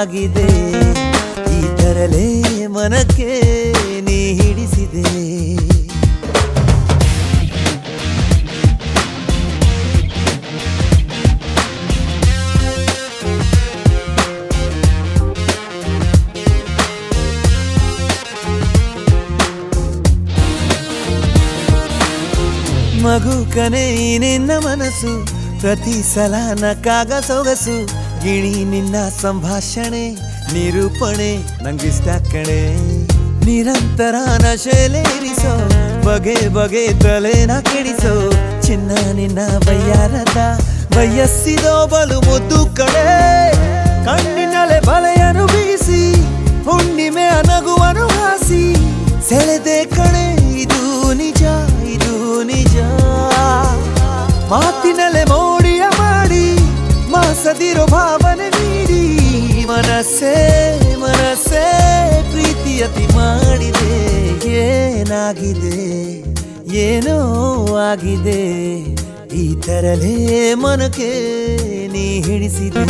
ಆಗಿದೆ ಈ ತರಲೇ ಮನಕ್ಕೆ ನೀ ಹಿಡಿಸಿದೆ ಮಗು ಕನೆ ಈ ನಿನ್ನ ಮನಸ್ಸು ಪ್ರತಿ ಸಲ ನಕ್ಕಾಗ ಸೊಗಸು ಗಿಣಿ ನಿನ್ನ ಸಂಭಾಷಣೆ ನಿರೂಪಣೆ ನಂಗಿಷ್ಟ ಕಣೆ ನಿರಂತರ ನಶೆಲೇರಿಸೋ ಬಗೆ ಬಗೆ ತಲೆನ ಕೆಡಿಸೋ ಚಿನ್ನ ನಿನ್ನ ಬಯ್ಯಾರದ ಬಯಸ್ಸಿದೋ ಬಲು ಮುದ್ದು ಕಡೆ ಕಣ್ಣಿನಲೆ ಬಲೆಯನು ಬೀಸಿ ಹುಣ್ಣಿಮೆ ನಗುವನು ಹಾಸಿ ಸೆಳೆದೆ ಕಣೆ ಇದು ನಿಜ ಇದು ನಿಜ ಮಾತಿನಲೆ ಮೋಡಿಯ ಮಾಡಿ ಮಾಸದಿರೋ ಭಾವನೆ ನೀಡಿ ಮನಸ್ಸೇ ಮನಸ್ಸೇ ಪ್ರೀತಿಯತಿ ಮಾಡಿದೆ ಏನಾಗಿದೆ ಏನೋ ಆಗಿದೆ ಈ ತರಲೇ ಮನಕ್ಕೆ ನೀ ಹಿಡಿಸಿದೆ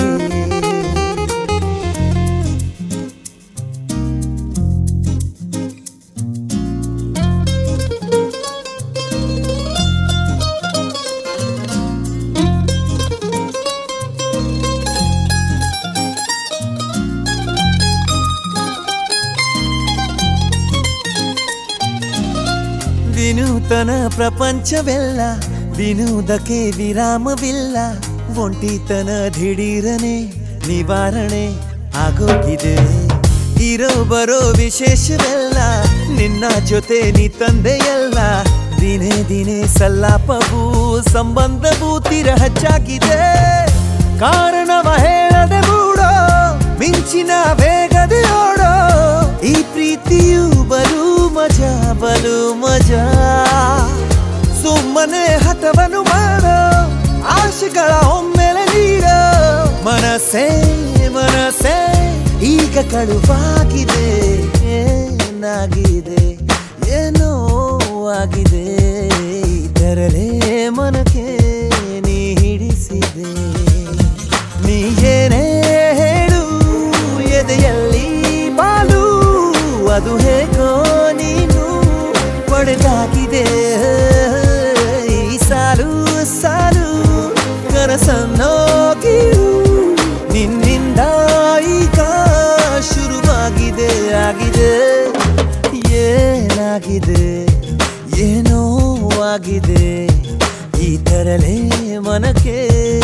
ವಿನೂತನ ಪ್ರಪಂಚವೆಲ್ಲ ವಿನೋದಕ್ಕೆ ವಿರಾಮವಿಲ್ಲ ಒಂಟಿತನ ದಿಢೀರನೆ ನಿವಾರಣೆ ಆಗೋಗಿದೆ ಇರೋ ಬರೋ ವಿಶೇಷವೆಲ್ಲ ನಿನ್ನ ಜೊತೆ ನೀ ತಂದೆಯಲ್ಲ ದಿನೇ ದಿನೇ ಸಲ್ಲಾಪವು ಸಂಬಂಧವು ತೀರ ಹೆಚ್ಚಾಗಿದೆ ಕಾರಣವ ಹೇಳದೆ ಮೂಡೋ ಮಿಂಚಿನ ವೇಗದೆ ಓಡೋ ಈ ಪ್ರೀತಿಯು ಬಲು ಮಜಾ ಬಲು ಮಜಾ ಸುಮ್ಮನೆ ಹಠವನ್ನು ಮಾಡೋ ಆಶೆಗಳ ಒಮ್ಮೆಲೆ ನೀಡೋ ಮನಸ್ಸೇ ಮನಸ್ಸೇ ಈಗ ಕಳುವಾಗಿದೆ ಏನಾಗಿದೆ ಏನೋ ಆಗಿದೆ ಇದರಲೇ ಮನಕ್ಕೆ ನೀ ಹಿಡಿಸಿದೆ ನೀ ಏನೇ ಹೇಳು ಎದೆಯಲ್ಲಿ ಬಾಲು ಅದು ಹೇಗೋ ನೀನು ಪಡೆದಾಗಿದೆ ಈ ಸಾಲು ಸಾಲು ಕನಸನ್ನೋ ಕೀಳು ನಿನ್ನಿಂದ ಈಗ ಶುರುವಾಗಿದೆ ಆಗಿದೆ ಏನಾಗಿದೆ ಏನೋ ಆಗಿದೆ ಈ ತರಲೇ ಮನಕ್ಕೆ